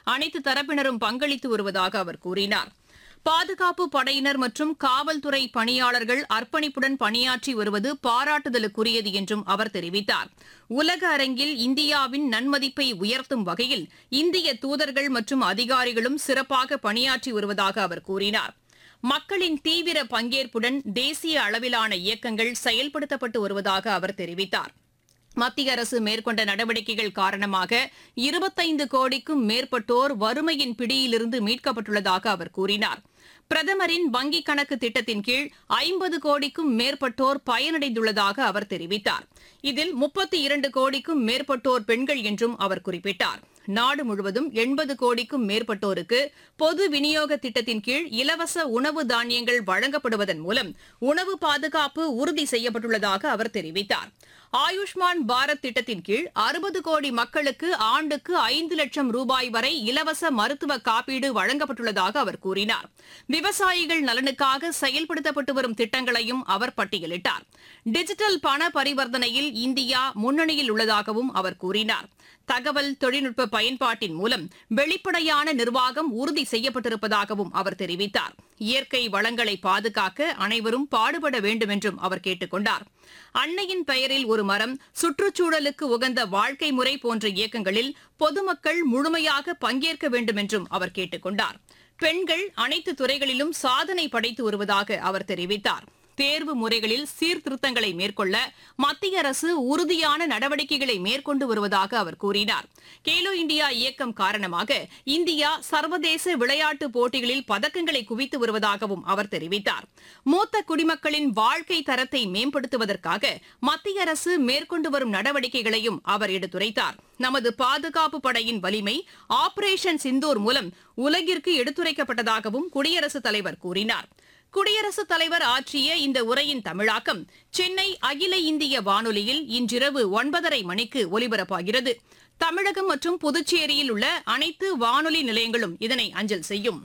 அனைத்து தரப்பினரும் பங்களித்து வருவதாக அவர் கூறினார் பாதுகாப்பு படையினர் மற்றும் காவல்துறை பணியாளர்கள் அர்ப்பணிப்புடன் பணியாற்றி வருவது பாராட்டுதலுக்குரியது என்றும் அவர் தெரிவித்தார் உலக அரங்கில் இந்தியாவின் நன்மதிப்பை உயர்த்தும் வகையில் இந்திய தூதர்கள் மற்றும் அதிகாரிகளும் சிறப்பாக பணியாற்றி வருவதாக அவர் கூறினார் மக்களின் தீவிர பங்கேற்புடன் தேசிய அளவிலான இயக்கங்கள் செயல்படுத்தப்பட்டு வருவதாக அவர் தெரிவித்தார் மத்திய அரசு மேற்கொண்ட நடவடிக்கைகள் காரணமாக இருபத்தைந்து கோடிக்கும் மேற்பட்டோர் வறுமையின் பிடியிலிருந்து மீட்கப்பட்டுள்ளதாக அவர் கூறினார் பிரதமரின் வங்கிக் கணக்கு திட்டத்தின் கீழ் ஐம்பது கோடிக்கும் மேற்பட்டோர் பயனடைந்துள்ளதாக அவர் தெரிவித்தார் இதில் முப்பத்தி இரண்டு கோடிக்கும் மேற்பட்டோர் பெண்கள் என்றும் அவர் குறிப்பிட்டார் நாடு முழுவதும் எண்பது கோடிக்கும் மேற்பட்டோருக்கு பொது விநியோக திட்டத்தின் கீழ் இலவச உணவு தானியங்கள் வழங்கப்படுவதன் மூலம் உணவு பாதுகாப்பு உறுதி செய்யப்பட்டுள்ளதாக அவர் தெரிவித்தார் ஆயுஷ்மான் பாரத் திட்டத்தின் கீழ் அறுபது கோடி மக்களுக்கு ஆண்டுக்கு ஐந்து லட்சம் ரூபாய் வரை இலவச மருத்துவ காப்பீடு வழங்கப்பட்டுள்ளதாக அவர் கூறினார் விவசாயிகள் நலனுக்காக செயல்படுத்தப்பட்டு வரும் திட்டங்களையும் அவர் பட்டியலிட்டார் டிஜிட்டல் பண பரிவர்த்தனையில் இந்தியா முன்னணியில் உள்ளதாகவும் அவர் கூறினார் தகவல் தொழில்நுட்ப பயன்பாட்டின் மூலம் வெளிப்படையான நிர்வாகம் உறுதி செய்யப்பட்டிருப்பதாகவும் அவர் தெரிவித்தார் இயற்கை வளங்களை பாதுகாக்க அனைவரும் பாடுபட வேண்டும் என்றும் அவர் கேட்டுக் கொண்டார் அன்னையின் பெயரில் ஒரு மரம் சுற்றுச்சூழலுக்கு உகந்த வாழ்க்கை முறை போன்ற இயக்கங்களில் பொதுமக்கள் முழுமையாக பங்கேற்க வேண்டும் என்றும் அவர் கேட்டுக் கொண்டார் பெண்கள் அனைத்து துறைகளிலும் சாதனை படைத்து வருவதாக அவர் தெரிவித்தார் தேர்வு முறைகளில் சீர்திருத்தங்களை மேற்கொள்ள மத்திய அரசு உறுதியான நடவடிக்கைகளை மேற்கொண்டு வருவதாக அவர் கூறினார் கேலோ இந்தியா இயக்கம் காரணமாக இந்தியா சர்வதேச விளையாட்டுப் போட்டிகளில் பதக்கங்களை குவித்து வருவதாகவும் அவர் தெரிவித்தார் மூத்த குடிமக்களின் வாழ்க்கை தரத்தை மேம்படுத்துவதற்காக மத்திய அரசு மேற்கொண்டு வரும் நடவடிக்கைகளையும் அவர் எடுத்துரைத்தார் நமது பாதுகாப்பு படையின் வலிமை ஆபரேஷன் சிந்தூர் மூலம் உலகிற்கு எடுத்துரைக்கப்பட்டதாகவும் குடியரசுத் தலைவர் கூறினார் குடியரசுத் தலைவர் ஆற்றிய இந்த உரையின் தமிழாக்கம் சென்னை அகில இந்திய வானொலியில் இன்றிரவு ஒன்பதரை மணிக்கு ஒலிபரப்பாகிறது தமிழகம் மற்றும் புதுச்சேரியில் உள்ள அனைத்து வானொலி நிலையங்களும் இதனை அஞ்சல் செய்யும்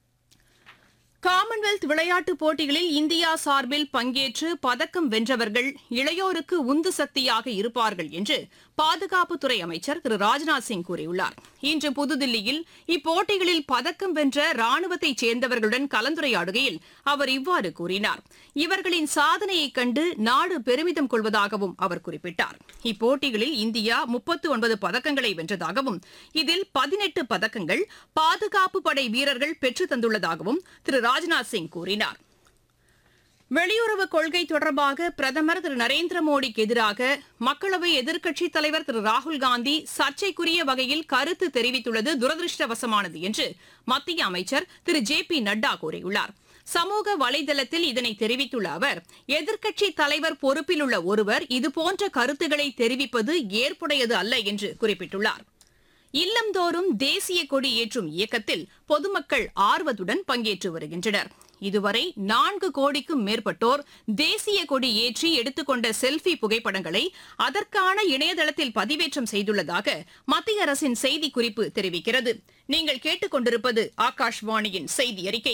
காமன்வெல்த் விளையாட்டுப் போட்டிகளில் இந்தியா சார்பில் பங்கேற்று பதக்கம் வென்றவர்கள் இளையோருக்கு உந்து சக்தியாக இருப்பார்கள் என்று பாதுகாப்புத்துறை அமைச்சர் திரு ராஜ்நாத் சிங் கூறியுள்ளார் இன்று புதுதில்லியில் இப்போட்டிகளில் பதக்கம் வென்ற ராணுவத்தைச் சேர்ந்தவர்களுடன் கலந்துரையாடுகையில் அவர் இவ்வாறு கூறினார் இவர்களின் சாதனையைக் கண்டு நாடு பெருமிதம் கொள்வதாகவும் அவர் குறிப்பிட்டார் இப்போட்டிகளில் இந்தியா முப்பத்து ஒன்பது பதக்கங்களை வென்றதாகவும் இதில் பதினெட்டு பதக்கங்கள் பாதுகாப்பு படை வீரர்கள் பெற்றுத் தந்துள்ளதாகவும் திரு ராஜ்நாத் சிங் கூறினார் வெளியுறவு கொள்கை தொடர்பாக பிரதமர் திரு நரேந்திர மோடிக்கு எதிராக மக்களவை எதிர்க்கட்சித் தலைவர் திரு ராகுல் காந்தி சர்ச்சைக்குரிய வகையில் கருத்து தெரிவித்துள்ளது துரதிருஷ்டவசமானது என்று மத்திய அமைச்சர் திரு ஜே பி நட்டா கூறியுள்ளார் சமூக வலைதளத்தில் இதனை தெரிவித்துள்ள அவர் எதிர்க்கட்சித் தலைவர் பொறுப்பில் உள்ள ஒருவர் இதுபோன்ற கருத்துக்களை தெரிவிப்பது ஏற்புடையது அல்ல என்று குறிப்பிட்டுள்ளார் இல்லந்தோறும் தேசிய கொடி ஏற்றும் இயக்கத்தில் பொதுமக்கள் ஆர்வத்துடன் பங்கேற்று வருகின்றனர் இதுவரை நான்கு கோடிக்கும் மேற்பட்டோர் தேசிய கொடி ஏற்றி எடுத்துக்கொண்ட செல்ஃபி புகைப்படங்களை அதற்கான இணையதளத்தில் பதிவேற்றம் செய்துள்ளதாக மத்திய அரசின் செய்திக்குறிப்பு தெரிவிக்கிறது நீங்கள் கேட்டுக்கொண்டிருப்பது ஆகாஷ்வாணியின் செய்தி அறிக்கை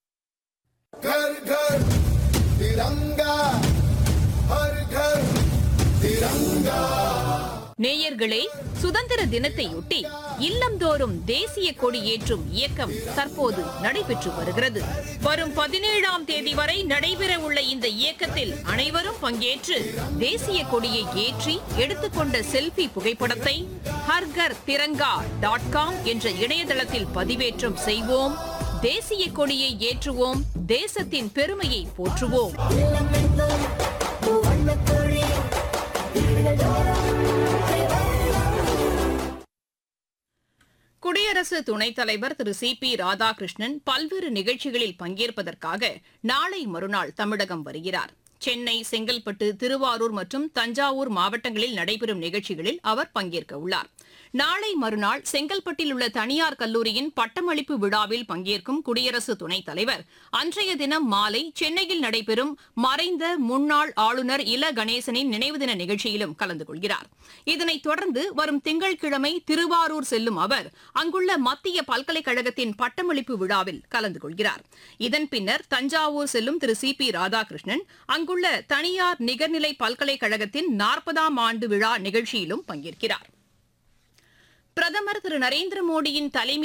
घर घर तिरंगा हर घर तिरंगा நேயர்களே சுதந்திர தினத்தையொட்டி இல்லந்தோறும் தேசிய கொடி ஏற்றும் இயக்கம் தற்போது நடைபெற்று வருகிறது வரும் பதினேழாம் தேதி வரை நடைபெற உள்ள இந்த இயக்கத்தில் அனைவரும் பங்கேற்று தேசிய கொடியை ஏற்றி எடுத்துக்கொண்ட செல்ஃபி புகைப்படத்தை ஹர்கர் திரங்கா டாட் காம் என்ற இணையதளத்தில் பதிவேற்றம் செய்வோம் தேசிய கொடியை ஏற்றுவோம் தேசத்தின் பெருமையை போற்றுவோம் குடியரசு துணைத் தலைவர் திரு சி பி ராதாகிருஷ்ணன் பல்வேறு நிகழ்ச்சிகளில் பங்கேற்பதற்காக நாளை மறுநாள் தமிழகம் வருகிறார் சென்னை செங்கல்பட்டு திருவாரூர் மற்றும் தஞ்சாவூர் மாவட்டங்களில் நடைபெறும் நிகழ்ச்சிகளில் அவர் பங்கேற்க உள்ளார் நாளை மறுநாள் செங்கல்பட்டில் உள்ள தனியார் கல்லூரியின் பட்டமளிப்பு விழாவில் பங்கேற்கும் குடியரசு துணைத் தலைவர் அன்றைய தினம் மாலை சென்னையில் நடைபெறும் மறைந்த முன்னாள் ஆளுநர் இல கணேசனின் நினைவு தின நிகழ்ச்சியிலும் கலந்து கொள்கிறார் இதனைத் தொடர்ந்து வரும் திங்கட்கிழமை திருவாரூர் செல்லும் அவர் அங்குள்ள மத்திய பல்கலைக்கழகத்தின் பட்டமளிப்பு விழாவில் கலந்து கொள்கிறார் இதன் பின்னர் தஞ்சாவூர் செல்லும் திரு சி பி ராதாகிருஷ்ணன் அங்குள்ள தனியார் நிகர்நிலை பல்கலைக்கழகத்தின் நாற்பதாம் ஆண்டு விழா நிகழ்ச்சியிலும் பங்கேற்கிறார் பிரதமர் திரு நரேந்திர மோடியின் தலைமை